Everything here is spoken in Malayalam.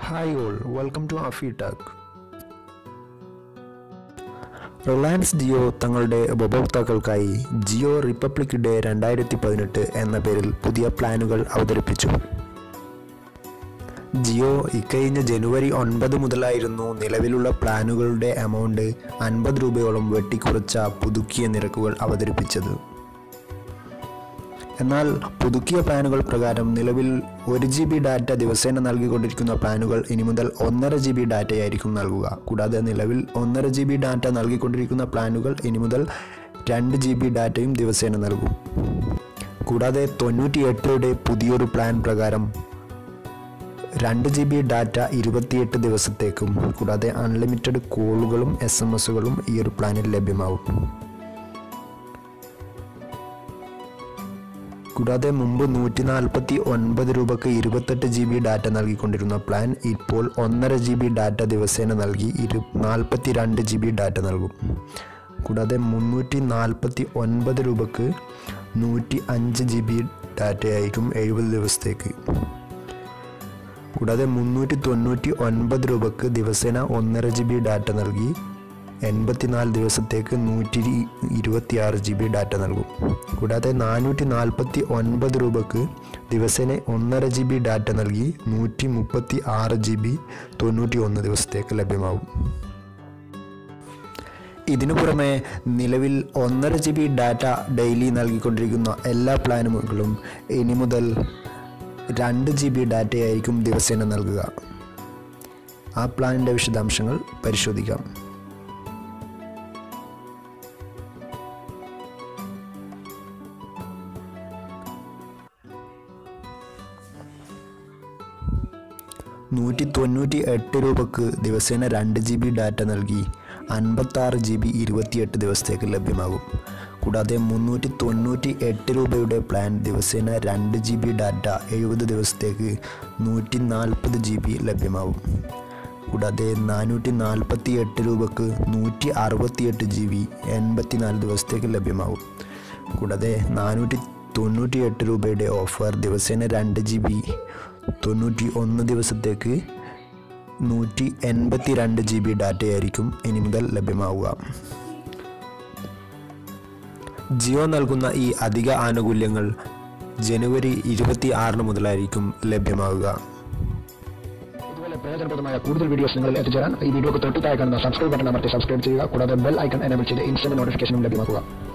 ഹായ് ഓൾ വെൽക്കം ടു അഫി ടാക്ക് റിലയൻസ് ജിയോ തങ്ങളുടെ ഉപഭോക്താക്കൾക്കായി ജിയോ റിപ്പബ്ലിക് ഡേ രണ്ടായിരത്തി പതിനെട്ട് എന്ന പേരിൽ പുതിയ പ്ലാനുകൾ അവതരിപ്പിച്ചു ജിയോ ഇക്കഴിഞ്ഞ ജനുവരി ഒൻപത് മുതലായിരുന്നു നിലവിലുള്ള പ്ലാനുകളുടെ എമൗണ്ട് അൻപത് രൂപയോളം വെട്ടിക്കുറച്ച പുതുക്കിയ നിരക്കുകൾ അവതരിപ്പിച്ചത് എന്നാൽ പുതുക്കിയ പ്ലാനുകൾ പ്രകാരം നിലവിൽ ഒരു ജി ബി ഡാറ്റ ദിവസേന നൽകിക്കൊണ്ടിരിക്കുന്ന പ്ലാനുകൾ ഇനി മുതൽ ഒന്നര ജി ബി ഡാറ്റയായിരിക്കും നൽകുക കൂടാതെ നിലവിൽ ഒന്നര ജി ബി ഡാറ്റ നൽകിക്കൊണ്ടിരിക്കുന്ന പ്ലാനുകൾ ഇനി മുതൽ രണ്ട് ജി ബി ഡാറ്റയും ദിവസേന നൽകും കൂടാതെ തൊണ്ണൂറ്റിയെട്ടയുടെ പുതിയൊരു പ്ലാൻ പ്രകാരം രണ്ട് ജി ബി ഡാറ്റ ഇരുപത്തിയെട്ട് ദിവസത്തേക്കും കൂടാതെ അൺലിമിറ്റഡ് കോളുകളും എസ് എം എസുകളും ഈ ഒരു പ്ലാനിൽ ലഭ്യമാവും കൂടാതെ മുമ്പ് നൂറ്റി നാൽപ്പത്തി ഒൻപത് രൂപക്ക് ഇരുപത്തെട്ട് ജി ബി ഡാറ്റ നൽകിക്കൊണ്ടിരുന്ന പ്ലാൻ ഇപ്പോൾ ഒന്നര ജി ബി ഡാറ്റ ദിവസേന നൽകി ഇരു നാൽപ്പത്തി രണ്ട് ജി ബി ഡാറ്റ നൽകും കൂടാതെ മുന്നൂറ്റി നാൽപ്പത്തി ഒൻപത് രൂപക്ക് നൂറ്റി അഞ്ച് ജി ബി ഡാറ്റയായിരിക്കും എഴുപത് ദിവസത്തേക്ക് കൂടാതെ മുന്നൂറ്റി തൊണ്ണൂറ്റി ഒൻപത് രൂപക്ക് ദിവസേന ഒന്നര ജി ബി ഡാറ്റ നൽകി എൺപത്തിനാല് ദിവസത്തേക്ക് നൂറ്റി ഇരുപത്തിയാറ് ജി ബി ഡാറ്റ നൽകും കൂടാതെ നാനൂറ്റി നാൽപ്പത്തി ഒൻപത് രൂപക്ക് ദിവസേന ഒന്നര ജി ബി ഡാറ്റ നൽകി നൂറ്റി മുപ്പത്തി ആറ് ജി ബി തൊണ്ണൂറ്റി ഒന്ന് ദിവസത്തേക്ക് ലഭ്യമാവും ഇതിനു പുറമെ നിലവിൽ ഒന്നര ജി ബി ഡാറ്റ ഡെയിലി നൽകിക്കൊണ്ടിരിക്കുന്ന എല്ലാ പ്ലാനുകളും ഇനി മുതൽ രണ്ട് ജി ബി ഡാറ്റയായിരിക്കും ദിവസേന നൽകുക ആ പ്ലാനിൻ്റെ വിശദാംശങ്ങൾ പരിശോധിക്കാം നൂറ്റി തൊണ്ണൂറ്റി എട്ട് രൂപക്ക് ദിവസേന രണ്ട് ജി ബി ഡാറ്റ നൽകി അൻപത്താറ് ജി ബി ഇരുപത്തിയെട്ട് ദിവസത്തേക്ക് ലഭ്യമാകും കൂടാതെ മുന്നൂറ്റി തൊണ്ണൂറ്റി എട്ട് രൂപയുടെ പ്ലാൻ ദിവസേന രണ്ട് ജി ബി ഡാറ്റ എഴുപത് ദിവസത്തേക്ക് നൂറ്റി നാൽപ്പത് ജി ബി ലഭ്യമാവും കൂടാതെ നാനൂറ്റി നാൽപ്പത്തി എട്ട് രൂപക്ക് നൂറ്റി അറുപത്തിയെട്ട് ജി ബി എൺപത്തിനാല് ദിവസത്തേക്ക് ലഭ്യമാവും കൂടാതെ നാനൂറ്റി തൊണ്ണൂറ്റി എട്ട് രൂപയുടെ ഓഫർ ദിവസേന രണ്ട് ജി ബി തൊണ്ണൂറ്റി ഒന്ന് ദിവസത്തേക്ക് നൂറ്റി എൺപത്തി രണ്ട് ജി ബി ഡാറ്റയായിരിക്കും ഇനി മുതൽ ലഭ്യമാവുക ജിയോ നൽകുന്ന ഈ അധിക ആനുകൂല്യങ്ങൾ ജനുവരി ഇരുപത്തി ആറിന് മുതലായിരിക്കും ലഭ്യമാവുക ഇതുപോലെ പ്രയോജനപ്രദമായ കൂടുതൽ വീഡിയോസ് നിങ്ങളിൽ എത്തിച്ചേരാൻ ഈ വീഡിയോക്ക് തൊട്ട് താഴെ കാണുന്ന സബ്സ്ക്രൈബ് ബട്ടൺ അമർത്തി സബ്സ്ക്രൈബ് ചെയ്യുക കൂടാതെ ബെൽ ഐക്കൺ എനേബിൾ ചെയ്ത് ഇൻസ്റ്റന്റ് നോട്ടിഫിക്കേഷനും ലഭ്യമാക്കുക